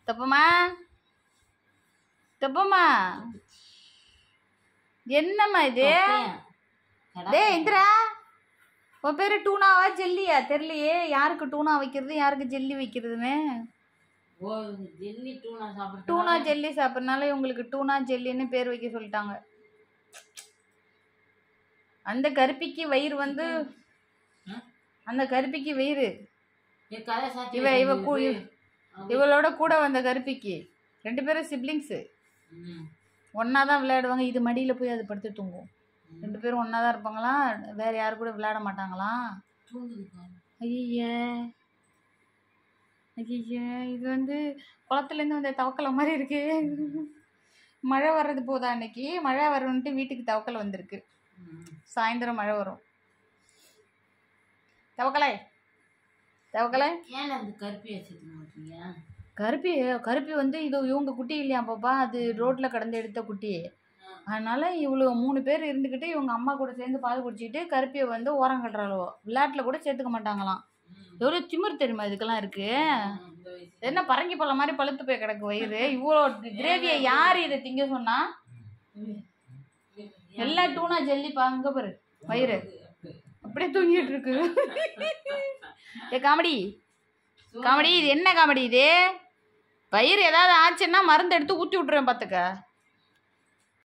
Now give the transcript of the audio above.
தப்பமா தப்பமா என்னம்மா இது டேய் இந்திரா உன் பேரு டூனாவா ஜெல்லியா தெரியலையே யாருக்கு டூனா வைக்கிறது யாருக்கு ஜெல்லி வைக்கிறதுன்னு ஓ ஜெல்லி டூனா சாப்பிட்டு டூனா ஜெல்லி சாப்பிட்றனால இவங்களுக்கு டூனா ஜெல்லின்னு பேர் வைக்க சொல்லிட்டாங்க அந்த கருப்பிக்கு வயிறு வந்து அந்த கருப்பிக்கு வயிறு கதை சாத்தி இவ இவ கூ இவளோட கூட வந்த கருப்பிக்கு ரெண்டு பேரும் சிப்ளிங்ஸு ம். ஒன்றா தான் விளையாடுவாங்க இது மடியில் போய் அது படுத்து தூங்கும் ரெண்டு பேரும் ஒன்றா தான் இருப்பாங்களாம் வேற யாரு கூட விளையாட மாட்டாங்களாம் தூங்குது பாரு. ஐய ஐய இது வந்து குளத்துலேருந்து வந்த தவக்கலை மாதிரி இருக்கு மழை வர்றது போதா அன்னைக்கு மழை வரணுன்ட்டு வீட்டுக்கு தவக்கலை வந்திருக்கு ம். சாயந்தரம் மழை வரும் தவக்கலை தவக்கலை ஏன் அந்த கருப்பியை சேர்த்துக்க மாட்டீங்க கருப்பி கருப்பி வந்து இது இவங்க குட்டி இல்லையா பாப்பா அது ரோட்டில் கடந்து எடுத்த குட்டி அதனால இவ்வளோ மூணு பேர் இருந்துக்கிட்டு இவங்க அம்மா கூட சேர்ந்து பால் குடிச்சிட்டு கருப்பியை வந்து ஓரம் கட்டுறாளோ விளையாட்டில் கூட சேர்த்துக்க மாட்டாங்களாம் எவ்வளோ திமிர் தெரியுமா இதுக்கெல்லாம் இருக்கு இந்த வயசு என்ன பரங்கி பழம் மாதிரி பழுத்து போய் கிடக்கு வயிறு இவ்வளோ கிரேவியை யார் இதை திங்க சொன்னா எல்லாம் டூனா ஜெல்லிப்பா அங்கே பாரு வயிறு அப்படியே தூங்கிட்டு இருக்கு ஏ காமெடி காமெடி இது என்ன காமெடி இது வயிறு ஏதாவது ஆச்சுன்னா மருந்து எடுத்து ஊற்றி விட்ருவேன் பார்த்துக்க